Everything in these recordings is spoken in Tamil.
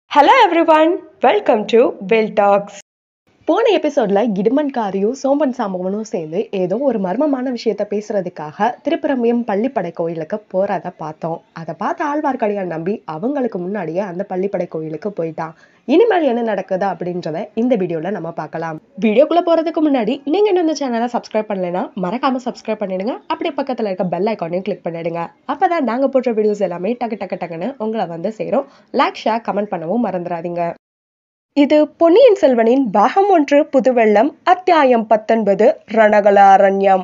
hello everyone welcome to well talks போன எபிசோட்ல இடுமன்காரியும் சோம்பன் சாம்பவனும் சேர்ந்து ஏதோ ஒரு மர்மமான விஷயத்த பேசுறதுக்காக திருப்பரம்பியம் பள்ளிப்படை கோயிலுக்கு போறத பார்த்தோம் அதை பார்த்த ஆழ்வார்க்கடியான் நம்பி அவங்களுக்கு முன்னாடியே அந்த பள்ளிப்படை கோயிலுக்கு போயிட்டான் இனிமேல் என்ன நடக்குது அப்படின்றத இந்த வீடியோல நம்ம பார்க்கலாம் வீடியோக்குள்ள போறதுக்கு முன்னாடி நீங்க இன்னும் இந்த சேனலை சப்ஸ்கிரைப் பண்ணலைன்னா மறக்காம சப்ஸ்கிரைப் பண்ணிடுங்க அப்படியே பக்கத்துல இருக்க பெல் ஐக்கானையும் கிளிக் பண்ணிடுங்க அப்பதான் நாங்க போடுற வீடியோஸ் எல்லாமே டக்கு டக்கு டக்குன்னு உங்களை வந்து சேரும் லைக் ஷேர் கமெண்ட் பண்ணவும் மறந்துடாதீங்க இது பொன்னியின் செல்வனின் பாகம் ஒன்று புதுவெள்ளம் அத்தியாயம் பத்தொன்பது ரணகலாரண்யம்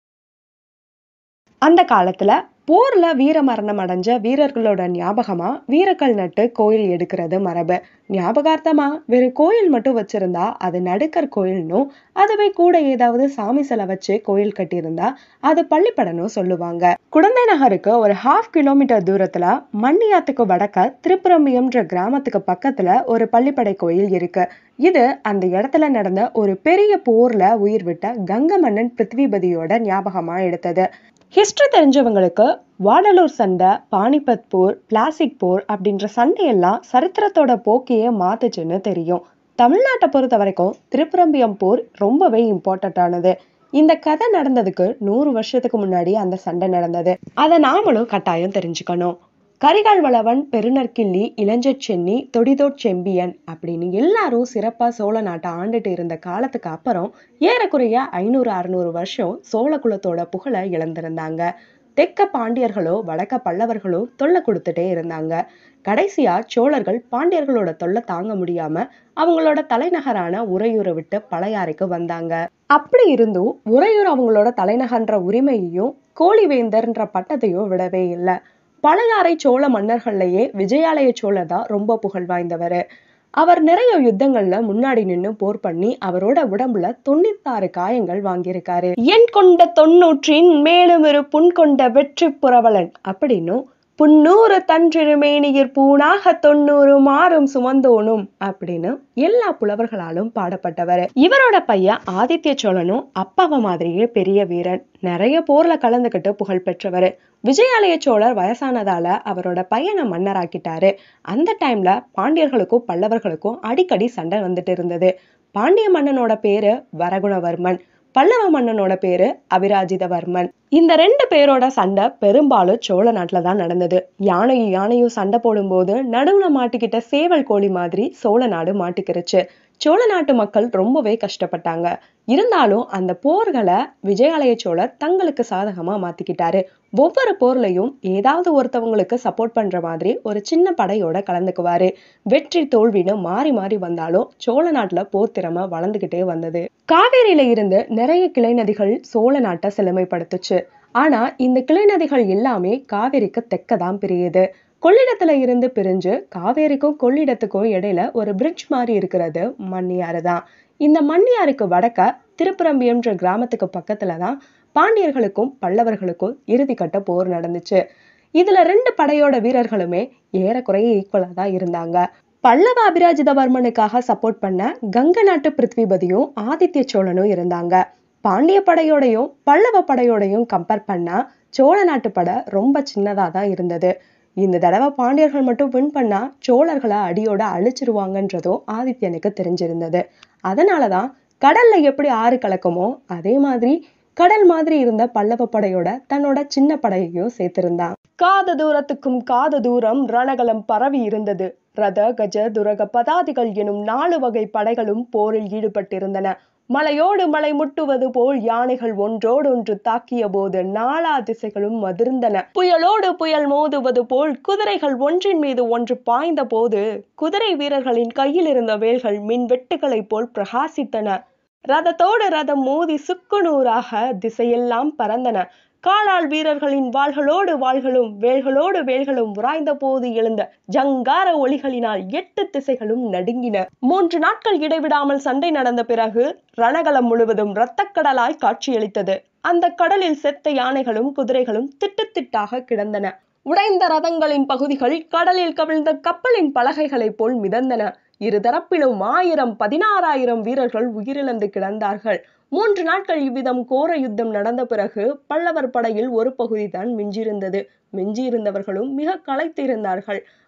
அந்த காலத்துல போர்ல வீரமரணம் அடைஞ்ச வீரர்களோட ஞாபகமா வீரக்கல் நட்டு கோயில் எடுக்கிறது மரபு ஞாபகார்த்தமா வெறும் கோயில் மட்டும் வச்சிருந்தா அது நடுக்கர் கோயில்னும் அதுவே கூட ஏதாவது சாமி சிலை வச்சு கோயில் கட்டியிருந்தா அது பள்ளிப்படனும் சொல்லுவாங்க குடந்தை நகருக்கு ஒரு ஹாஃப் கிலோமீட்டர் தூரத்துல மண்ணியாத்துக்கு வடக்க திருப்புரம்பியம்ன்ற கிராமத்துக்கு பக்கத்துல ஒரு பள்ளிப்படை கோயில் இருக்கு இது அந்த இடத்துல நடந்த ஒரு பெரிய போர்ல உயிர் விட்ட கங்க மன்னன் பிருத்விபதியோட ஞாபகமா எடுத்தது ஹிஸ்டரி தெரிஞ்சவங்களுக்கு வாடலூர் சண்டை பானிபத் போர் பிளாசிக் போர் அப்படின்ற சண்டையெல்லாம் சரித்திரத்தோட போக்கையே மாத்துச்சுன்னு தெரியும் தமிழ்நாட்டை பொறுத்த வரைக்கும் திருப்புரம்பியம் போர் ரொம்பவே இம்பார்ட்டண்ட்டானது இந்த கதை நடந்ததுக்கு நூறு வருஷத்துக்கு முன்னாடி அந்த சண்டை நடந்தது அதை நாமளும் கட்டாயம் தெரிஞ்சுக்கணும் கரிகால் வளவன் பெருநற்கிள்ளி இளஞ்சற் சென்னி தொடிதோட் செம்பியன் அப்படின்னு எல்லாரும் சிறப்பா சோழ நாட்டை ஆண்டுட்டு இருந்த காலத்துக்கு அப்புறம் ஏறக்குறைய ஐநூறு அறுநூறு வருஷம் சோழ குலத்தோட புகழை இழந்திருந்தாங்க தெக்க பாண்டியர்களோ வடக்க பல்லவர்களோ தொல்லை கொடுத்துட்டே இருந்தாங்க கடைசியா சோழர்கள் பாண்டியர்களோட தொல்லை தாங்க முடியாம அவங்களோட தலைநகரான உறையூரை விட்டு பழையாறைக்கு வந்தாங்க அப்படி இருந்தும் உறையூர் அவங்களோட தலைநகர்ன்ற உரிமையையும் கோழிவேந்தர்ன்ற பட்டத்தையும் விடவே இல்லை பழையாறை சோழ மன்னர்கள்லயே விஜயாலய சோழர் தான் ரொம்ப புகழ் வாய்ந்தவர் அவர் நிறைய யுத்தங்கள்ல முன்னாடி நின்னு போர் பண்ணி அவரோட உடம்புல தொண்ணூத்தாறு காயங்கள் வாங்கியிருக்காரு என் கொண்ட தொன்னூற்றின் மேலும் ஒரு புண் கொண்ட வெற்றி புரவலன் அப்படின்னும் புன்னூறு தன்றிருமேனியர் பூணாக தொண்ணூறு மாறும் சுமந்தோனும் அப்படின்னு எல்லா புலவர்களாலும் பாடப்பட்டவர் இவரோட பையன் ஆதித்ய சோழனும் அப்பாவை மாதிரியே பெரிய வீரன் நிறைய போர்ல கலந்துகிட்டு புகழ் பெற்றவர் விஜயாலய சோழர் வயசானதால அவரோட பையனை மன்னராக்கிட்டாரு அந்த டைம்ல பாண்டியர்களுக்கும் பல்லவர்களுக்கும் அடிக்கடி சண்டை வந்துட்டு இருந்தது பாண்டிய மன்னனோட பேரு வரகுணவர்மன் பல்லவ மன்னனோட பேரு அபிராஜிதவர்மன் இந்த ரெண்டு பேரோட சண்டை பெரும்பாலும் சோழ நாட்டுல தான் நடந்தது யானையும் யானையும் சண்டை போடும்போது நடுவுல மாட்டிக்கிட்ட சேவல் கோழி மாதிரி சோழ நாடு மாட்டிக்கிருச்சு சோழ நாட்டு மக்கள் ரொம்பவே கஷ்டப்பட்டாங்க இருந்தாலும் அந்த போர்களை விஜயாலய சோழர் தங்களுக்கு சாதகமா மாத்திக்கிட்டாரு ஒவ்வொரு போர்லயும் ஏதாவது ஒருத்தவங்களுக்கு சப்போர்ட் பண்ற மாதிரி ஒரு சின்ன படையோட கலந்துக்குவாரு வெற்றி தோல்வின்னு மாறி மாறி வந்தாலும் சோழ நாட்டுல போர் திறமை வளர்ந்துகிட்டே வந்தது காவேரியில இருந்து நிறைய கிளை நதிகள் சோழ நாட்டை செழுமைப்படுத்துச்சு ஆனா இந்த கிளை நதிகள் எல்லாமே காவேரிக்கு தெக்கதான் பிரியுது கொள்ளிடத்துல இருந்து பிரிஞ்சு காவேரிக்கும் கொள்ளிடத்துக்கும் இடையில ஒரு பிரிட்ஜ் மாதிரி இருக்கிறது மண்ணியாறு தான் இந்த மண்ணியாருக்கு வடக்க திருப்புரம்பியம்ன்ற கிராமத்துக்கு பக்கத்துல தான் பாண்டியர்களுக்கும் பல்லவர்களுக்கும் இறுதிக்கட்ட போர் நடந்துச்சு இதுல ரெண்டு படையோட வீரர்களுமே ஏறக்குறைய ஈக்குவலா தான் இருந்தாங்க பல்லவ அபிராஜிதவர்மனுக்காக சப்போர்ட் பண்ண கங்க நாட்டு பிருத்விபதியும் ஆதித்ய சோழனும் இருந்தாங்க பாண்டிய படையோடையும் பல்லவ படையோடையும் கம்பேர் பண்ணா சோழ நாட்டு படை ரொம்ப சின்னதா தான் இருந்தது இந்த தடவை பாண்டியர்கள் மட்டும் வின் பண்ணா சோழர்களை அடியோட அழிச்சிருவாங்கன்றதும் ஆதித்யனுக்கு தெரிஞ்சிருந்தது அதனாலதான் கடல்ல எப்படி ஆறு கலக்குமோ அதே மாதிரி கடல் மாதிரி இருந்த பல்லவ படையோட தன்னோட சின்ன படையையும் சேர்த்திருந்தான் காத தூரத்துக்கும் காத தூரம் ரணகலம் பரவி இருந்தது ரத கஜ துரக பதாதிகள் எனும் நாலு வகை படைகளும் போரில் ஈடுபட்டிருந்தன மலையோடு மலை முட்டுவது போல் யானைகள் ஒன்றோடொன்று தாக்கிய போது நாலா திசைகளும் மதிர்ந்தன புயலோடு புயல் மோதுவது போல் குதிரைகள் ஒன்றின் மீது ஒன்று பாய்ந்த போது குதிரை வீரர்களின் கையில் இருந்த வேல்கள் மின் வெட்டுகளைப் போல் பிரகாசித்தன ரதத்தோடு ரதம் மோதி சுக்குநூறாக திசையெல்லாம் பறந்தன காலால் வீரர்களின் வாள்களோடு வாள்களும் வேல்களோடு வேல்களும் உராய்ந்த போது எழுந்த ஜங்கார ஒளிகளினால் எட்டு திசைகளும் நடுங்கின மூன்று நாட்கள் இடைவிடாமல் சண்டை நடந்த பிறகு ரணகலம் முழுவதும் இரத்தக்கடலாய் காட்சியளித்தது அந்த கடலில் செத்த யானைகளும் குதிரைகளும் திட்டு திட்டாக கிடந்தன உடைந்த ரதங்களின் பகுதிகள் கடலில் கவிழ்ந்த கப்பலின் பலகைகளைப் போல் மிதந்தன இருதரப்பிலும் ஆயிரம் பதினாறாயிரம் வீரர்கள் உயிரிழந்து கிடந்தார்கள் மூன்று நாட்கள் இவ்விதம் கோர யுத்தம் நடந்த பிறகு பல்லவர் படையில் ஒரு பகுதி தான் மிஞ்சியிருந்தது மிஞ்சியிருந்தவர்களும் மிக களைத்திருந்தார்கள்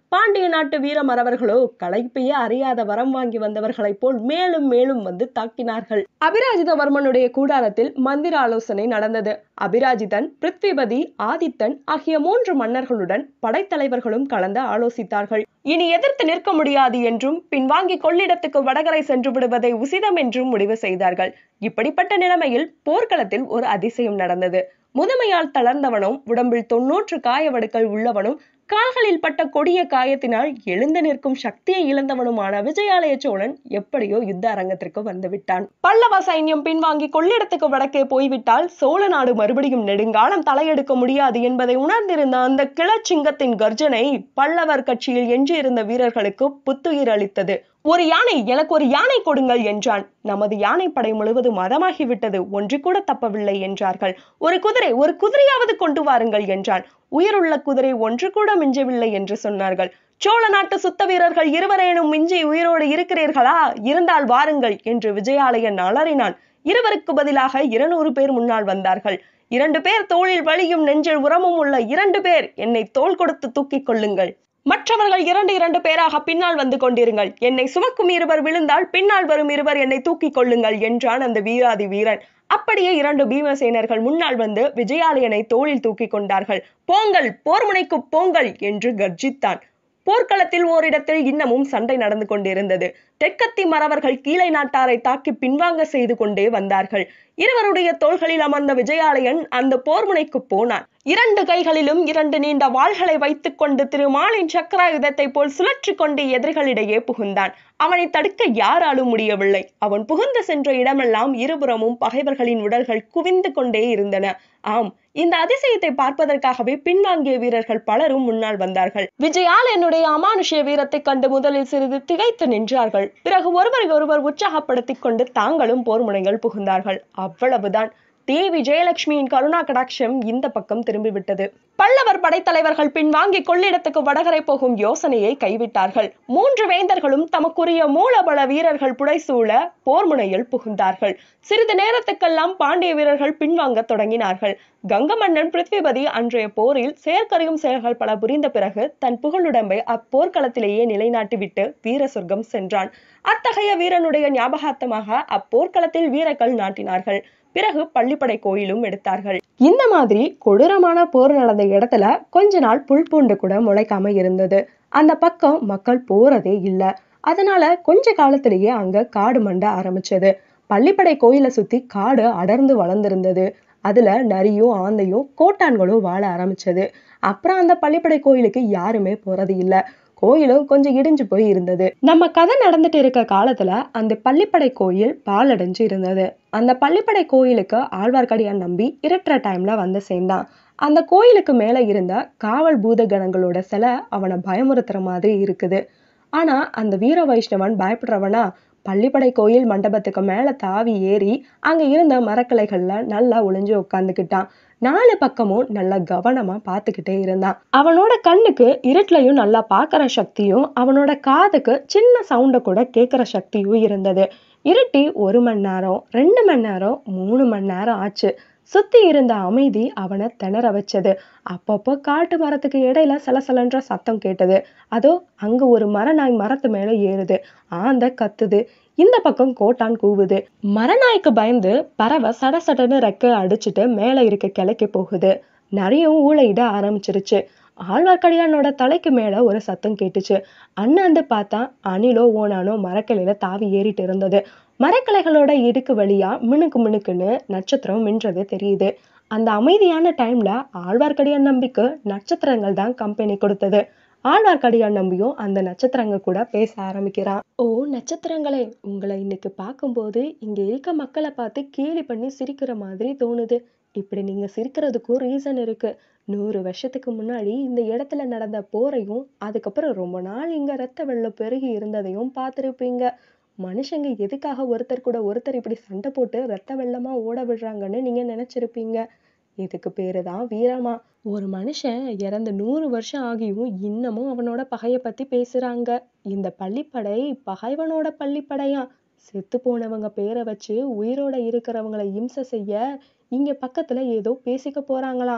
பாண்டிய நாட்டு வீரமறவர்களோ களைப்பையே அறியாத வரம் வாங்கி வந்தவர்களைப் போல் மேலும் மேலும் வந்து தாக்கினார்கள் அபிராஜிதவர்மனுடைய கூடாரத்தில் மந்திர ஆலோசனை நடந்தது அபிராஜிதன் பிருத்விபதி ஆதித்தன் ஆகிய மூன்று மன்னர்களுடன் படைத்தலைவர்களும் கலந்து ஆலோசித்தார்கள் இனி எதிர்த்து நிற்க முடியாது என்றும் பின்வாங்கி கொள்ளிடத்துக்கு வடகரை சென்று விடுவதை உசிதம் என்றும் முடிவு செய்தார்கள் இப்படிப்பட்ட நிலைமையில் போர்க்களத்தில் ஒரு அதிசயம் நடந்தது முதுமையால் தளர்ந்தவனும் உடம்பில் தொன்னூற்று காயவடுக்கள் உள்ளவனும் கால்களில் பட்ட கொடிய காயத்தினால் எழுந்து நிற்கும் சக்தியை இழந்தவனுமான விஜயாலய சோழன் எப்படியோ யுத்த அரங்கத்திற்கு வந்துவிட்டான் பல்லவ சைன்யம் பின்வாங்கி கொள்ளிடத்துக்கு வடக்கே போய்விட்டால் சோழ நாடு மறுபடியும் நெடுங்காலம் தலையெடுக்க முடியாது என்பதை உணர்ந்திருந்த அந்த கிளச்சிங்கத்தின் கர்ஜனை பல்லவர் கட்சியில் எஞ்சியிருந்த வீரர்களுக்கு புத்துயிர் அளித்தது ஒரு யானை எனக்கு ஒரு யானை கொடுங்கள் என்றான் நமது யானைப்படை முழுவதும் மதமாகிவிட்டது ஒன்று கூட தப்பவில்லை என்றார்கள் ஒரு குதிரை ஒரு குதிரையாவது கொண்டு வாருங்கள் என்றான் உயிருள்ள குதிரை ஒன்று கூட மிஞ்சவில்லை என்று சொன்னார்கள் சோழ நாட்டு சுத்த வீரர்கள் இருவரேனும் மிஞ்சி உயிரோடு இருக்கிறீர்களா இருந்தால் வாருங்கள் என்று விஜயாலயன் அலறினான் இருவருக்கு பதிலாக இருநூறு பேர் முன்னால் வந்தார்கள் இரண்டு பேர் தோளில் வலியும் நெஞ்சில் உரமும் உள்ள இரண்டு பேர் என்னை தோள் கொடுத்து தூக்கிக் கொள்ளுங்கள் மற்றவர்கள் இரண்டு இரண்டு பேராக பின்னால் வந்து கொண்டிருங்கள் என்னை சுமக்கும் இருவர் விழுந்தால் பின்னால் வரும் இருவர் என்னை தூக்கிக் கொள்ளுங்கள் என்றான் அந்த வீராதி வீரன் அப்படியே இரண்டு பீமசேனர்கள் முன்னால் வந்து விஜயாலயனை தோளில் தூக்கிக் கொண்டார்கள் போங்கள் போர்முனைக்கு போங்கள் என்று கர்ஜித்தான் போர்க்களத்தில் ஓரிடத்தில் இன்னமும் சண்டை நடந்து கொண்டிருந்தது தெற்கத்தி மறவர்கள் கீழை நாட்டாரை தாக்கி பின்வாங்க செய்து கொண்டே வந்தார்கள் இருவருடைய தோள்களில் அமர்ந்த விஜயாலயன் அந்த போர்முனைக்கு போனான் இரண்டு கைகளிலும் இரண்டு நீண்ட வாள்களை வைத்துக் கொண்டு திருமாலின் சக்கராயுதத்தை போல் சுழற்றி கொண்டு எதிரிகளிடையே புகுந்தான் அவனை தடுக்க யாராலும் முடியவில்லை அவன் புகுந்து சென்ற இடமெல்லாம் இருபுறமும் பகைவர்களின் உடல்கள் குவிந்து கொண்டே இருந்தன ஆம் இந்த அதிசயத்தை பார்ப்பதற்காகவே பின்வாங்கிய வீரர்கள் பலரும் முன்னால் வந்தார்கள் விஜயால் என்னுடைய அமானுஷ்ய வீரத்தை கண்டு முதலில் சிறிது திகைத்து நின்றார்கள் பிறகு ஒருவரை ஒருவர் உற்சாகப்படுத்திக் கொண்டு தாங்களும் போர் முனைகள் புகுந்தார்கள் அவ்வளவுதான் தேவி ஜெயலட்சுமியின் கருணா கடாட்சம் இந்த பக்கம் திரும்பிவிட்டது பல்லவர் படைத்தலைவர்கள் பின்வாங்கி கொள்ளிடத்துக்கு வடகரை போகும் யோசனையை கைவிட்டார்கள் மூன்று வேந்தர்களும் தமக்குரிய மூலபல வீரர்கள் புடைசூழ போர் முனையில் புகுந்தார்கள் சிறிது நேரத்துக்கெல்லாம் பாண்டிய வீரர்கள் பின்வாங்க தொடங்கினார்கள் கங்க மன்னன் பிருத்விபதி அன்றைய போரில் செயற்கரையும் செயல்கள் பல புரிந்த பிறகு தன் புகழுடம்பை அப்போர்க்களத்திலேயே நிலைநாட்டிவிட்டு வீர சொர்க்கம் சென்றான் அத்தகைய வீரனுடைய ஞாபகார்த்தமாக அப்போர்க்களத்தில் வீரர்கள் நாட்டினார்கள் பிறகு பள்ளிப்படை கோயிலும் எடுத்தார்கள் இந்த மாதிரி கொடூரமான போர் நடந்த இடத்துல கொஞ்ச நாள் புல் பூண்டு கூட முளைக்காம இருந்தது அந்த பக்கம் மக்கள் போறதே இல்ல அதனால கொஞ்ச காலத்திலேயே அங்க காடு மண்ட ஆரம்பிச்சது பள்ளிப்படை கோயிலை சுத்தி காடு அடர்ந்து வளர்ந்திருந்தது அதுல நரியும் ஆந்தையும் கோட்டான்களும் வாழ ஆரம்பிச்சது அப்புறம் அந்த பள்ளிப்படை கோயிலுக்கு யாருமே போறது இல்ல கோயிலும் கொஞ்சம் இடிஞ்சு போய் இருந்தது நம்ம கதை நடந்துட்டு இருக்க காலத்துல அந்த பள்ளிப்படை கோயில் பாலடைஞ்சு இருந்தது அந்த பள்ளிப்படை கோயிலுக்கு ஆழ்வார்க்கடியான் நம்பி இருட்டுற டைம்ல வந்து சேர்ந்தான் அந்த கோயிலுக்கு மேல இருந்த காவல் பூத கணங்களோட சிலை அவனை பயமுறுத்துற மாதிரி இருக்குது ஆனா அந்த வீர வைஷ்ணவன் பயப்படுறவனா பள்ளிப்படை கோயில் மண்டபத்துக்கு மேல தாவி ஏறி அங்க இருந்த மரக்கிளைகள்ல நல்லா ஒளிஞ்சு உட்காந்துக்கிட்டான் நாலு பக்கமும் நல்லா கவனமா பார்த்துக்கிட்டே இருந்தான் அவனோட கண்ணுக்கு இருட்டுலயும் நல்லா பார்க்கற சக்தியும் அவனோட காதுக்கு சின்ன சவுண்டை கூட கேட்கற சக்தியும் இருந்தது இருட்டி ஒரு மணி நேரம் ரெண்டு மணி நேரம் மூணு மணி நேரம் ஆச்சு சுத்தி இருந்த அமைதி அவனை திணற வச்சது அப்பப்போ காட்டு மரத்துக்கு இடையில சலசலன்ற சத்தம் கேட்டது அதோ அங்க ஒரு மரநாய் மரத்து மேல ஏறுது ஆந்த கத்துது இந்த பக்கம் கோட்டான் கூவுது மரநாய்க்கு பயந்து பறவை சட சடன்னு ரெக்க அடிச்சுட்டு மேல இருக்க கிளைக்கு போகுது நரியும் ஊழையிட ஆரம்பிச்சிருச்சு ஆழ்வார்க்கடியானோட தலைக்கு மேல ஒரு சத்தம் கேட்டுச்சு அண்ணாந்து பார்த்தா அணிலோ ஓனானோ மரக்கிளையில தாவி ஏறிட்டு இருந்தது மரக்கிளைகளோட இடுக்கு வழியா மினுக்கு மினுக்குன்னு நட்சத்திரம் மின்றது தெரியுது அந்த அமைதியான டைம்ல ஆழ்வார்க்கடியான் நம்பிக்கு நட்சத்திரங்கள் தான் கம்பெனி கொடுத்தது ஆழ்வார்க்கடியான் நம்பியும் அந்த நட்சத்திரங்க கூட பேச ஆரம்பிக்கிறான் ஓ நட்சத்திரங்களே உங்களை இன்னைக்கு பார்க்கும்போது இங்க இருக்க மக்களை பார்த்து கேலி பண்ணி சிரிக்கிற மாதிரி தோணுது இப்படி நீங்க சிரிக்கிறதுக்கும் ரீசன் இருக்கு நூறு வருஷத்துக்கு முன்னாடி இந்த இடத்துல நடந்த போரையும் அதுக்கப்புறம் ரொம்ப நாள் இங்க ரத்த வெள்ளம் பெருகி இருந்ததையும் பார்த்திருப்பீங்க மனுஷங்க எதுக்காக ஒருத்தர் கூட ஒருத்தர் இப்படி சண்டை போட்டு ரத்த வெள்ளமா ஓட விடுறாங்கன்னு நீங்க நினைச்சிருப்பீங்க இதுக்கு பேரு தான் வீரமா ஒரு மனுஷன் இறந்து நூறு வருஷம் ஆகியும் இன்னமும் அவனோட பகைய பத்தி பேசுறாங்க இந்த பள்ளிப்படை பகைவனோட பள்ளிப்படையா செத்து போனவங்க பேரை வச்சு உயிரோட இருக்கிறவங்கள இம்சை செய்ய இங்க பக்கத்துல ஏதோ பேசிக்க போறாங்களாம்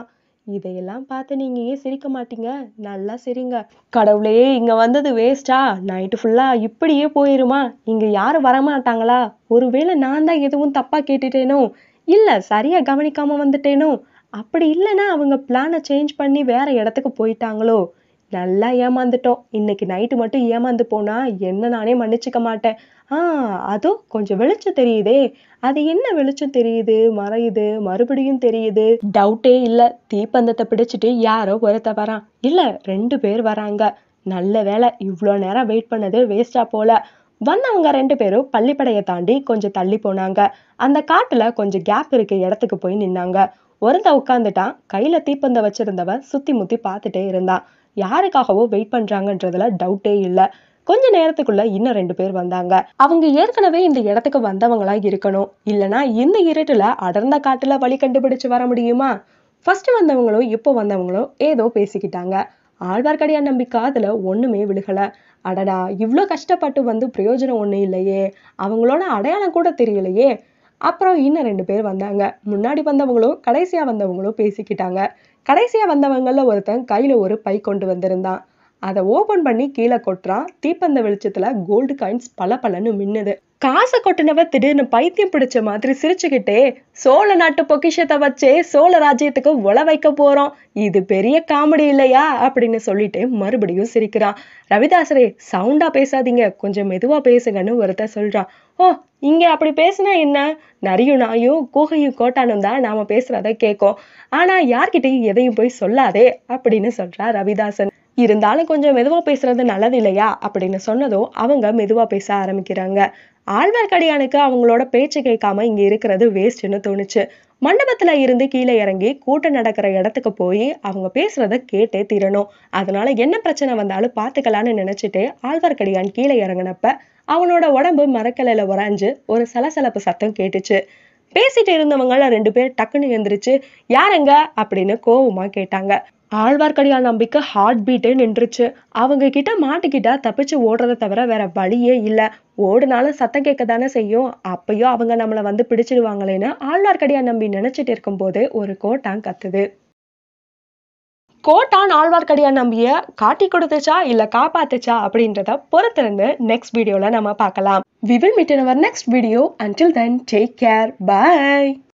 இதையெல்லாம் பார்த்து நீங்க ஏன் சிரிக்க மாட்டீங்க நல்லா சிரிங்க கடவுளே இங்க வந்தது வேஸ்டா நைட்டு ஃபுல்லா இப்படியே போயிருமா இங்க யாரும் வரமாட்டாங்களா ஒருவேளை நான் தான் எதுவும் தப்பா கேட்டுட்டேனோ இல்ல சரியா கவனிக்காம வந்துட்டேனோ அப்படி இல்லைன்னா அவங்க பிளானை சேஞ்ச் பண்ணி வேற இடத்துக்கு போயிட்டாங்களோ நல்லா ஏமாந்துட்டோம் இன்னைக்கு நைட்டு மட்டும் ஏமாந்து போனா என்ன நானே மன்னிச்சுக்க மாட்டேன் ஆஹ் அதோ கொஞ்சம் வெளிச்சம் தெரியுதே அது என்ன வெளிச்சம் தெரியுது மறையுது மறுபடியும் தெரியுது டவுட்டே இல்ல தீப்பந்தத்தை பிடிச்சிட்டு யாரோ ஒருத்த வரான் இல்ல ரெண்டு பேர் வராங்க நல்ல வேளை இவ்வளோ நேரம் வெயிட் பண்ணது வேஸ்டா போல வந்தவங்க ரெண்டு பேரும் பள்ளிப்படையை தாண்டி கொஞ்சம் தள்ளி போனாங்க அந்த காட்டுல கொஞ்சம் கேப் இருக்க இடத்துக்கு போய் நின்னாங்க ஒருத்த உட்காந்துட்டான் கையில தீப்பந்த வச்சிருந்தவன் சுத்தி முத்தி பார்த்துட்டே இருந்தான் யாருக்காகவோ வெயிட் பண்றாங்கன்றதுல டவுட்டே இல்ல கொஞ்ச நேரத்துக்குள்ள இன்னும் ரெண்டு பேர் வந்தாங்க அவங்க ஏற்கனவே இந்த இடத்துக்கு வந்தவங்களா இருக்கணும் இல்லனா இந்த இருட்டுல அடர்ந்த காட்டுல வழி கண்டுபிடிச்சு வர முடியுமா ஃபர்ஸ்ட் வந்தவங்களும் இப்போ வந்தவங்களும் ஏதோ பேசிக்கிட்டாங்க ஆழ்வார்க்கடியான் நம்பி காதுல ஒண்ணுமே விழுகல அடடா இவ்ளோ கஷ்டப்பட்டு வந்து பிரயோஜனம் ஒண்ணு இல்லையே அவங்களோட அடையாளம் கூட தெரியலையே அப்புறம் இன்னும் ரெண்டு பேர் வந்தாங்க முன்னாடி வந்தவங்களும் கடைசியா வந்தவங்களும் பேசிக்கிட்டாங்க கடைசியா வந்தவங்கள்ல ஒருத்தன் கையில ஒரு பை கொண்டு வந்திருந்தான் அதை ஓபன் பண்ணி கீழே கொட்டுறான் தீப்பந்த வெளிச்சத்துல கோல்டு காயின்ஸ் பல பலன்னு மின்னுது காசை கொட்டினவ திடீர்னு பைத்தியம் பிடிச்ச மாதிரி சிரிச்சுக்கிட்டே சோழ நாட்டு பொக்கிஷத்தை வச்சே சோழ ராஜ்யத்துக்கு உல வைக்க போறோம் இது பெரிய காமெடி இல்லையா அப்படின்னு சொல்லிட்டு மறுபடியும் சிரிக்கிறான் ரவிதாசரே சவுண்டா பேசாதீங்க கொஞ்சம் மெதுவா பேசுங்கன்னு ஒருத்தர் சொல்றான் ஓ இங்க அப்படி பேசுனா என்ன நரியும் நாயும் கூகையும் கோட்டானும் தான் நாம பேசுறத கேட்கும் ஆனா யார்கிட்டயும் எதையும் போய் சொல்லாதே அப்படின்னு சொல்றா ரவிதாசன் இருந்தாலும் கொஞ்சம் மெதுவா பேசுறது நல்லது இல்லையா அப்படின்னு சொன்னதும் அவங்க மெதுவா பேச ஆரம்பிக்கிறாங்க ஆழ்வார்க்கடியானுக்கு அவங்களோட பேச்சு கேட்காம இங்க இருக்கிறது வேஸ்ட்னு தோணுச்சு மண்டபத்துல இருந்து கீழே இறங்கி கூட்டம் நடக்கிற இடத்துக்கு போய் அவங்க பேசுறத கேட்டே தீரணும் அதனால என்ன பிரச்சனை வந்தாலும் பாத்துக்கலாம்னு நினைச்சிட்டு ஆழ்வார்க்கடியான் கீழே இறங்கினப்ப அவனோட உடம்பு மரக்கலையில உறைஞ்சு ஒரு சலசலப்பு சத்தம் கேட்டுச்சு பேசிட்டு இருந்தவங்கள ரெண்டு பேர் டக்குன்னு எந்திரிச்சு யாருங்க அப்படின்னு கோவமா கேட்டாங்க ஆழ்வார்க்கடியான் நம்பிக்கை ஹார்ட் பீட்டே நின்றுச்சு அவங்க கிட்ட மாட்டிக்கிட்டா தப்பிச்சு ஓடுறதை தவிர வேற வழியே இல்ல ஓடுனாலும் சத்தம் கேட்க தானே செய்யும் அப்பயும் அவங்க நம்மளை வந்து பிடிச்சிடுவாங்களேன்னு ஆழ்வார்க்கடியான் நம்பி நினைச்சிட்டு இருக்கும்போது ஒரு கோட்டான் கத்துது கோட்டான் ஆழ்வார்க்கடியான் நம்பிய காட்டி கொடுத்துச்சா இல்ல காப்பாத்துச்சா அப்படின்றத பொறுத்திருந்து நெக்ஸ்ட் வீடியோல நம்ம பார்க்கலாம் we will meet in our next video until then take care by